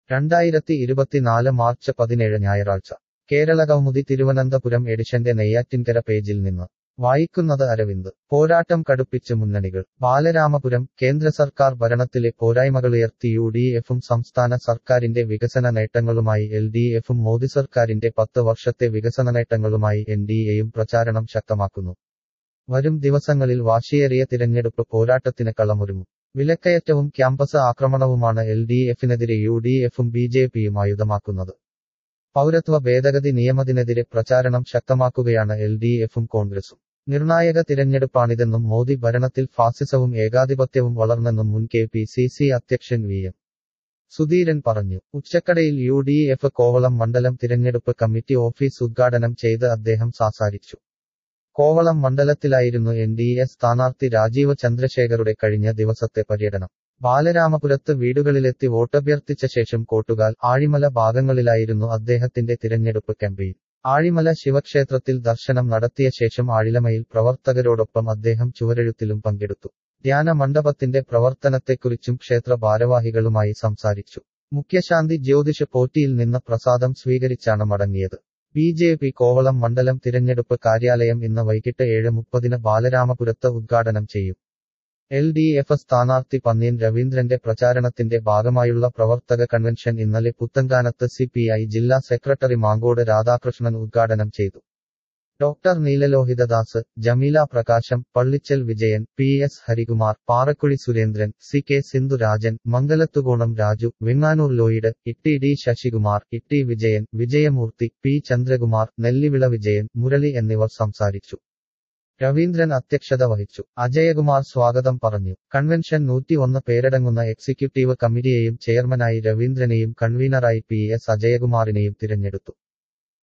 രണ്ടായിരത്തി ഇരുപത്തിനാല് മാർച്ച് പതിനേഴ് ഞായറാഴ്ച കേരളകൗമുദി തിരുവനന്തപുരം എഡിഷന്റെ നെയ്യാറ്റിൻകര പേജിൽ നിന്ന് വായിക്കുന്നത് അരവിന്ദ് പോരാട്ടം കടുപ്പിച്ച് മുന്നണികൾ ബാലരാമപുരം കേന്ദ്ര സർക്കാർ ഭരണത്തിലെ പോരായ്മകളുയർത്തി യു ഡി എഫും സംസ്ഥാന സർക്കാരിന്റെ വികസന നേട്ടങ്ങളുമായി എൽ ഡി എഫും മോദി സർക്കാരിന്റെ പത്ത് വർഷത്തെ വികസന നേട്ടങ്ങളുമായി എൻ ഡി എയും പ്രചാരണം ശക്തമാക്കുന്നു വരും ദിവസങ്ങളിൽ വാശിയേറിയ തിരഞ്ഞെടുപ്പ് പോരാട്ടത്തിന് കളമൊരുങ്ങും വിലക്കയറ്റവും ക്യാമ്പസ് ആക്രമണവുമാണ് എൽ ഡി എഫിനെതിരെ യു ഡി എഫും ബി ജെ പിയും ആയുധമാക്കുന്നത് പൗരത്വ ഭേദഗതി നിയമത്തിനെതിരെ പ്രചാരണം ശക്തമാക്കുകയാണ് എൽ ഡി എഫും കോൺഗ്രസും നിർണായക തിരഞ്ഞെടുപ്പാണിതെന്നും മോദി ഭരണത്തിൽ ഫാസിസവും ഏകാധിപത്യവും വളർന്നെന്നും മുൻ കെ പി സി സി അധ്യക്ഷൻ വി എം സുധീരൻ പറഞ്ഞു ഉച്ചക്കടയിൽ യു ഡി എഫ് കോവളം മണ്ഡലം തിരഞ്ഞെടുപ്പ് കമ്മിറ്റി ഓഫീസ് ഉദ്ഘാടനം ചെയ്ത് അദ്ദേഹം സംസാരിച്ചു കോവളം മണ്ഡലത്തിലായിരുന്നു എൻ ഡി എ സ്ഥാനാർത്ഥി രാജീവ് ചന്ദ്രശേഖറുടെ കഴിഞ്ഞ ദിവസത്തെ പര്യടനം ബാലരാമപുരത്ത് വീടുകളിലെത്തി വോട്ടഭ്യർത്ഥിച്ച ശേഷം കോട്ടുകാൽ ആഴിമല ഭാഗങ്ങളിലായിരുന്നു അദ്ദേഹത്തിന്റെ തിരഞ്ഞെടുപ്പ് ക്യാമ്പയിൻ ആഴിമല ശിവക്ഷേത്രത്തിൽ ദർശനം നടത്തിയ ശേഷം ആഴിലമയിൽ പ്രവർത്തകരോടൊപ്പം അദ്ദേഹം ചുവരെഴുത്തിലും പങ്കെടുത്തു ധ്യാന മണ്ഡപത്തിന്റെ പ്രവർത്തനത്തെക്കുറിച്ചും ക്ഷേത്ര ഭാരവാഹികളുമായി സംസാരിച്ചു മുഖ്യശാന്തി ജ്യോതിഷ പോറ്റിയിൽ നിന്ന് പ്രസാദം സ്വീകരിച്ചാണ് മടങ്ങിയത് ബി ജെ പി കോവളം മണ്ഡലം തിരഞ്ഞെടുപ്പ് കാര്യാലയം ഇന്ന് വൈകിട്ട് ഏഴ് മുപ്പതിന് ബാലരാമപുരത്ത് ഉദ്ഘാടനം ചെയ്യും എൽ ഡി എഫ് സ്ഥാനാർത്ഥി പന്ന്യൻ രവീന്ദ്രന്റെ പ്രചാരണത്തിന്റെ ഭാഗമായുള്ള പ്രവർത്തക കൺവെൻഷൻ ഇന്നലെ പുത്തങ്കാനത്ത് സി പി ഐ ജില്ലാ സെക്രട്ടറി മാങ്കോട് രാധാകൃഷ്ണൻ ഉദ്ഘാടനം ചെയ്തു doctor Neelalohithadas Jameela Prakasam Pallichal Vijayan P S Harikumar Parakuzhi Surendran C K Sindhurajan Mangalathukonam Raju Venganoor Lloyd Itty D Sasikumar Itty Vijayan Vijayamoorthy P Chandrakumar Nellivila Vijayan Murali എന്നിവർ സംസാരിച്ചു രവീന്ദ്രൻ അധ്യക്ഷത വഹിച്ചു അജയകുമാർ സ്വാഗതം പറഞ്ഞു കൺവെൻഷൻ നൂറ്റിയൊന്ന് പേരടങ്ങുന്ന എക്സിക്യൂട്ടീവ് കമ്മിറ്റിയെയും ചെയർമാനായി രവീന്ദ്രനെയും കൺവീനറായി പി എസ് അജയകുമാറിനെയും തിരഞ്ഞെടുത്തു